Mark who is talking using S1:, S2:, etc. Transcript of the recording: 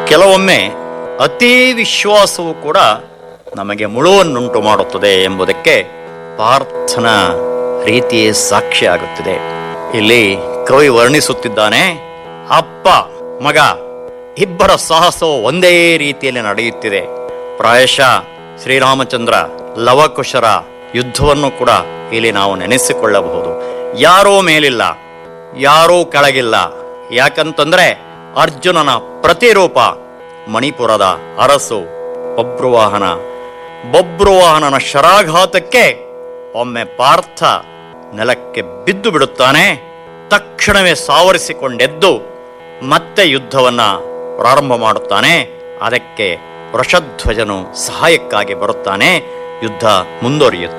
S1: ಕೆಲವೊಮ್ಮೆ ಅತಿ ವಿಶ್ವಾಸವು ಕೂಡ ನಮಗೆ ಮುಳುವನ್ನುಂಟು ಮಾಡುತ್ತದೆ ಎಂಬುದಕ್ಕೆ ಪಾರ್ಥನ ರೀತಿಯೇ ಸಾಕ್ಷಿ ಆಗುತ್ತಿದೆ ಇಲ್ಲಿ ಕವಿ ವರ್ಣಿಸುತ್ತಿದ್ದಾನೆ ಅಪ್ಪ ಮಗ ಇಬ್ಬರ ಸಾಹಸವು ಒಂದೇ ರೀತಿಯಲ್ಲಿ ನಡೆಯುತ್ತಿದೆ ಪ್ರಾಯಶಃ ಶ್ರೀರಾಮಚಂದ್ರ ಲವಕುಶರ ಯುದ್ಧವನ್ನು ಕೂಡ ಇಲ್ಲಿ ನಾವು ನೆನೆಸಿಕೊಳ್ಳಬಹುದು ಯಾರೂ ಮೇಲಿಲ್ಲ ಯಾರೂ ಕೆಳಗಿಲ್ಲ ಯಾಕಂತಂದ್ರೆ ಅರ್ಜುನನ ಪ್ರತಿರೂಪ ಮಣಿಪುರದ ಅರಸು ಬಬ್ರುವಾಹನ ಬಬ್ರುವಾಹನನ ಶರಾಘಾತಕ್ಕೆ ಒಮ್ಮೆ ಪಾರ್ಥ ನೆಲಕ್ಕೆ ಬಿದ್ದು ಬಿಡುತ್ತಾನೆ ತಕ್ಷಣವೇ ಸಾವರಿಸಿಕೊಂಡೆದ್ದು ಮತ್ತೆ ಯುದ್ಧವನ್ನ ಪ್ರಾರಂಭ ಮಾಡುತ್ತಾನೆ ಅದಕ್ಕೆ ವೃಷಧ್ವಜನು ಸಹಾಯಕ್ಕಾಗಿ ಬರುತ್ತಾನೆ ಯುದ್ಧ ಮುಂದುವರಿಯುತ್ತದೆ